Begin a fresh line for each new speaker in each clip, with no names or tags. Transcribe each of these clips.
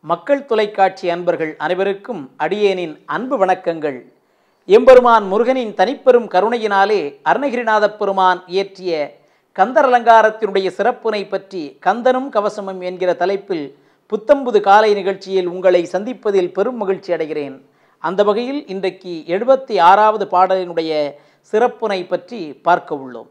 மக்கள் தொலைக்காட்சி அன்பர்கள் அனைவருக்கும் அடியேனின் அன்பு வணக்கங்கள் எம்பெருமான் முருகனின் தனிப்பெரும் கருணையினாலே அருணகிரிநாதப் பெருமான் இயற்றிய கந்தர் அலங்காரத்தினுடைய சிறப்புனை பற்றி கந்தனும் கவசமும் என்கிற தலைப்பில் புத்தம்புது காலை நிகழ்ச்சியில் உங்களை சந்திப்பதில் பெரும் மகிழ்ச்சி அடைகிறேன் அந்த வகையில் இன்றைக்கு எழுபத்தி ஆறாவது பாடலினுடைய சிறப்புனை பற்றி பார்க்க உள்ளோம்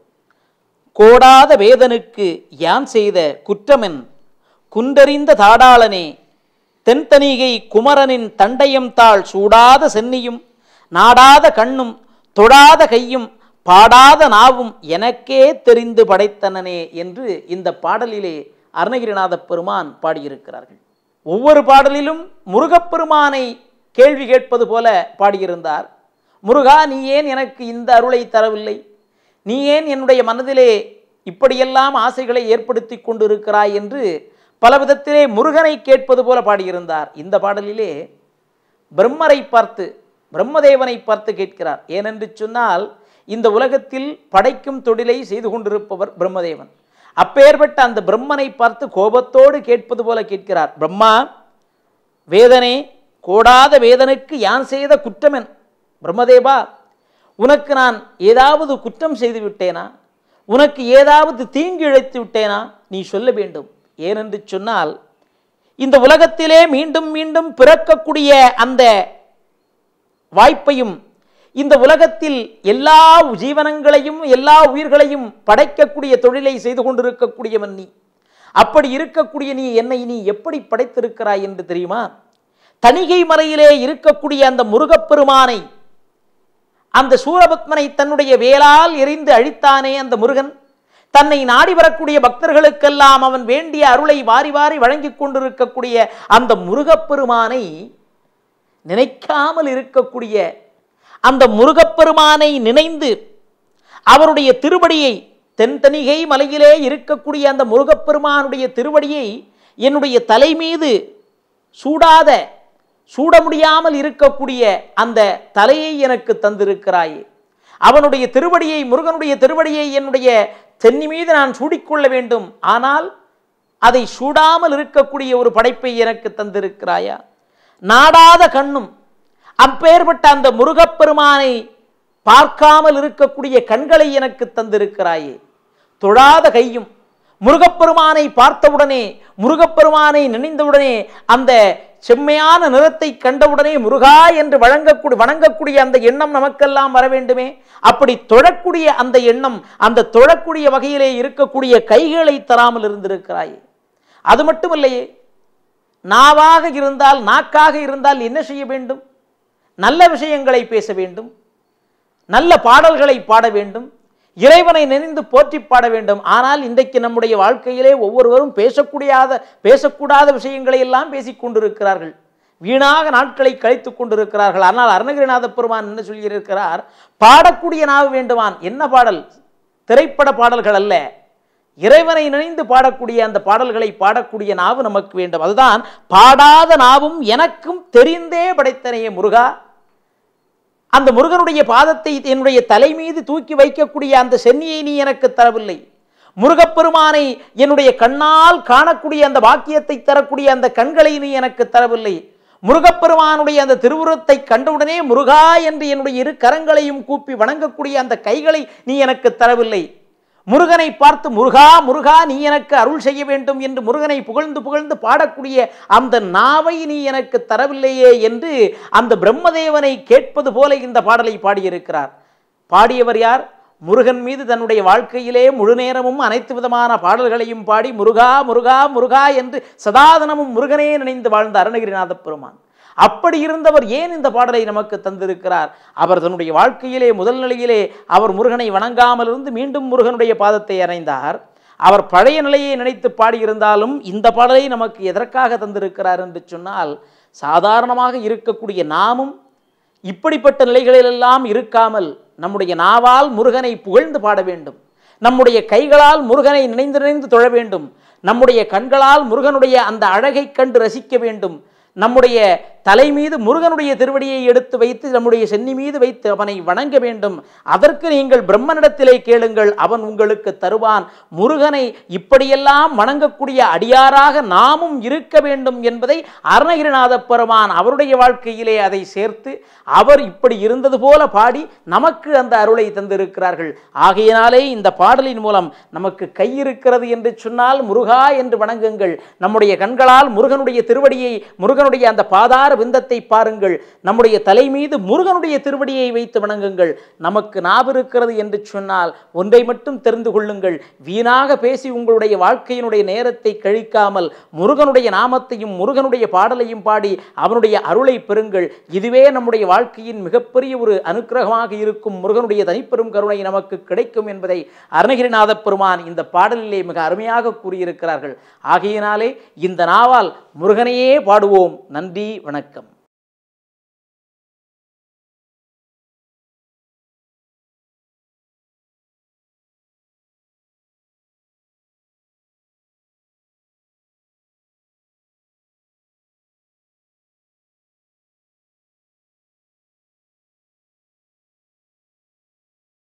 கோடாத வேதனுக்கு யான் செய்த குற்றமென் குன்றறிந்த தாடாளனே தென்தனிகை குமரனின் தண்டயம் தாள் சூடாத சென்னியும் நாடாத கண்ணும் தொடாத கையும் பாடாத நாவும் எனக்கே தெரிந்து படைத்தனனே என்று இந்த பாடலிலே அருணகிரிநாதப் பெருமான் பாடியிருக்கிறார்கள் ஒவ்வொரு பாடலிலும் முருகப்பெருமானை கேள்வி கேட்பது போல பாடியிருந்தார் முருகா நீ ஏன் எனக்கு இந்த அருளை தரவில்லை நீ ஏன் என்னுடைய மனதிலே இப்படியெல்லாம் ஆசைகளை ஏற்படுத்தி கொண்டிருக்கிறாய் என்று பல விதத்திலே முருகனை கேட்பது போல பாடியிருந்தார் இந்த பாடலிலே பிரம்மரை பார்த்து பிரம்மதேவனை பார்த்து கேட்கிறார் ஏனென்று சொன்னால் இந்த உலகத்தில் படைக்கும் தொழிலை செய்து கொண்டிருப்பவர் பிரம்மதேவன் அப்பேற்பட்ட அந்த பிரம்மனை பார்த்து கோபத்தோடு கேட்பது போல கேட்கிறார் பிரம்மா வேதனே கோடாத வேதனுக்கு யான் செய்த குற்றமென் பிரம்மதேவா உனக்கு நான் ஏதாவது குற்றம் செய்து விட்டேனா உனக்கு ஏதாவது தீங்கு இழைத்து விட்டேனா நீ சொல்ல வேண்டும் ஏனென்று சொன்னால் இந்த உலகத்திலே மீண்டும் மீண்டும் பிறக்கக்கூடிய அந்த வாய்ப்பையும் இந்த உலகத்தில் எல்லா ஜீவனங்களையும் எல்லா உயிர்களையும் படைக்கக்கூடிய தொழிலை செய்து கொண்டிருக்கக்கூடியவன் நீ அப்படி இருக்கக்கூடிய நீ என்னை நீ எப்படி படைத்திருக்கிறாய் என்று தெரியுமா தணிகை மறையிலே இருக்கக்கூடிய அந்த முருகப்பெருமானை அந்த சூரபத்மனை தன்னுடைய வேலால் எரிந்து அழித்தானே அந்த முருகன் தன்னை நாடி வரக்கூடிய பக்தர்களுக்கெல்லாம் அவன் வேண்டிய அருளை வாரி வாரி வழங்கிக் கொண்டிருக்கக்கூடிய அந்த முருகப்பெருமானை நினைக்காமல் இருக்கக்கூடிய அந்த முருகப்பெருமானை நினைந்து அவருடைய திருவடியை தென்தனிகை மலையிலே இருக்கக்கூடிய அந்த முருகப்பெருமானுடைய திருவடியை என்னுடைய தலை மீது சூடாத சூட முடியாமல் இருக்கக்கூடிய அந்த தலையை எனக்கு தந்திருக்கிறாயே அவனுடைய திருவடியை முருகனுடைய திருவடியை என்னுடைய தென்னி மீது நான் சூடிக்கொள்ள வேண்டும் ஆனால் அதை சூடாமல் இருக்கக்கூடிய ஒரு படைப்பை எனக்கு தந்திருக்கிறாயா நாடாத கண்ணும் அப்பேற்பட்ட அந்த முருகப்பெருமானை பார்க்காமல் இருக்கக்கூடிய கண்களை எனக்கு தந்திருக்கிறாயே தொழாத கையும் முருகப்பெருமானை பார்த்தவுடனே முருகப்பெருமானை நினைந்தவுடனே அந்த செம்மையான நிறத்தை கண்டவுடனே முருகா என்று வழங்கக்கூடிய வணங்கக்கூடிய அந்த எண்ணம் நமக்கெல்லாம் வர வேண்டுமே அப்படி தொழக்கூடிய அந்த எண்ணம் அந்த தொழக்கூடிய வகையிலே இருக்கக்கூடிய கைகளை தராமல் இருந்திருக்கிறாயே அது மட்டுமில்லையே நாவாக இருந்தால் நாக்காக இருந்தால் என்ன செய்ய வேண்டும் நல்ல விஷயங்களை பேச வேண்டும் நல்ல பாடல்களை பாட வேண்டும் இறைவனை நினைந்து போற்றி பாட வேண்டும் ஆனால் இன்றைக்கு நம்முடைய வாழ்க்கையிலே ஒவ்வொருவரும் பேசக்கூடியாத பேசக்கூடாத விஷயங்களை எல்லாம் பேசிக் கொண்டிருக்கிறார்கள் வீணாக நாட்களை கழித்து கொண்டிருக்கிறார்கள் ஆனால் அருணகிரிநாத பெருமான் என்ன சொல்லியிருக்கிறார் பாடக்கூடிய நாவு வேண்டுமான் என்ன பாடல் திரைப்பட பாடல்கள் அல்ல இறைவனை நினைந்து பாடக்கூடிய அந்த பாடல்களை பாடக்கூடிய நாவு நமக்கு வேண்டும் அதுதான் பாடாத நாவும் எனக்கும் தெரிந்தே படைத்தனையே முருகா அந்த முருகனுடைய பாதத்தை என்னுடைய தலை மீது தூக்கி வைக்கக்கூடிய அந்த சென்னியை நீ எனக்கு தரவில்லை முருகப்பெருமானை என்னுடைய கண்ணால் காணக்கூடிய அந்த வாக்கியத்தை தரக்கூடிய அந்த கண்களை நீ எனக்கு தரவில்லை முருகப்பெருமானுடைய அந்த திருவுருவத்தை கண்டவுடனே முருகா என்று என்னுடைய இரு கரங்களையும் கூப்பி வணங்கக்கூடிய அந்த கைகளை நீ எனக்கு தரவில்லை முருகனை பார்த்து முருகா முருகா நீ எனக்கு அருள் செய்ய வேண்டும் என்று முருகனை புகழ்ந்து புகழ்ந்து பாடக்கூடிய அந்த நாவை நீ எனக்கு தரவில்லையே என்று அந்த பிரம்மதேவனை கேட்பது போல இந்த பாடலை பாடியிருக்கிறார் பாடியவர் யார் முருகன் மீது தன்னுடைய வாழ்க்கையிலே முழு நேரமும் அனைத்து விதமான பாடல்களையும் பாடி முருகா முருகா முருகா என்று சதாதனமும் முருகனே நினைந்து வாழ்ந்த அருணகிரிநாத பெருமான் அப்படி இருந்தவர் ஏன் இந்த பாடலை நமக்கு தந்திருக்கிறார் அவர் தன்னுடைய வாழ்க்கையிலே முதல் நிலையிலே அவர் முருகனை வணங்காமல் இருந்து மீண்டும் முருகனுடைய பாதத்தை அறைந்தார் அவர் பழைய நிலையை நினைத்து பாடியிருந்தாலும் இந்த பாடலை நமக்கு எதற்காக தந்திருக்கிறார் என்று சொன்னால் சாதாரணமாக இருக்கக்கூடிய நாமும் இப்படிப்பட்ட நிலைகளிலெல்லாம் இருக்காமல் நம்முடைய நாவால் முருகனை புகழ்ந்து பாட வேண்டும் நம்முடைய கைகளால் முருகனை நினைந்து நினைந்து தொழ வேண்டும் நம்முடைய கண்களால் முருகனுடைய அந்த அழகை கண்டு ரசிக்க வேண்டும் நம்முடைய தலை மீது முருகனுடைய திருவடியை எடுத்து வைத்து நம்முடைய சென்னி மீது வைத்து அவனை வணங்க வேண்டும் அதற்கு நீங்கள் பிரம்மனிடத்திலே கேளுங்கள் அவன் உங்களுக்கு தருவான் முருகனை இப்படியெல்லாம் வணங்கக்கூடிய அடியாராக நாமும் இருக்க வேண்டும் என்பதை அருணகிரிநாத பெருமான் அவருடைய வாழ்க்கையிலே அதை சேர்த்து அவர் இப்படி இருந்தது போல பாடி நமக்கு அந்த அருளை தந்திருக்கிறார்கள் ஆகையினாலே இந்த பாடலின் மூலம் நமக்கு கை இருக்கிறது என்று சொன்னால் முருகா என்று வணங்குங்கள் நம்முடைய கண்களால் முருகனுடைய திருவடியை முருகனுடைய அந்த பாதார விந்தத்தை பாருங்கள் நம்முடைய தலை மீது முருகனுடைய திருவடியை வைத்து வணங்குங்கள் நமக்கு நாவிருக்கிறது என்று சொன்னால் ஒன்றை மட்டும் தெரிந்து கொள்ளுங்கள் வீணாக பேசி உங்களுடைய வாழ்க்கையினுடைய நேரத்தை கழிக்காமல் முருகனுடைய நாமத்தையும் முருகனுடைய பாடலையும் பாடி அவனுடைய அருளை பெறுங்கள் இதுவே நம்முடைய வாழ்க்கையின் மிகப்பெரிய ஒரு அனுக்கிரகமாக இருக்கும் முருகனுடைய தனிப்பெரும் கருணை நமக்கு கிடைக்கும் என்பதை அருணகிரிநாத பெருமான் இந்த பாடலிலே மிக அருமையாக கூறியிருக்கிறார்கள் ஆகையினாலே இந்த நாவால் முருகனையே பாடுவோம் நன்றி வணக்கம்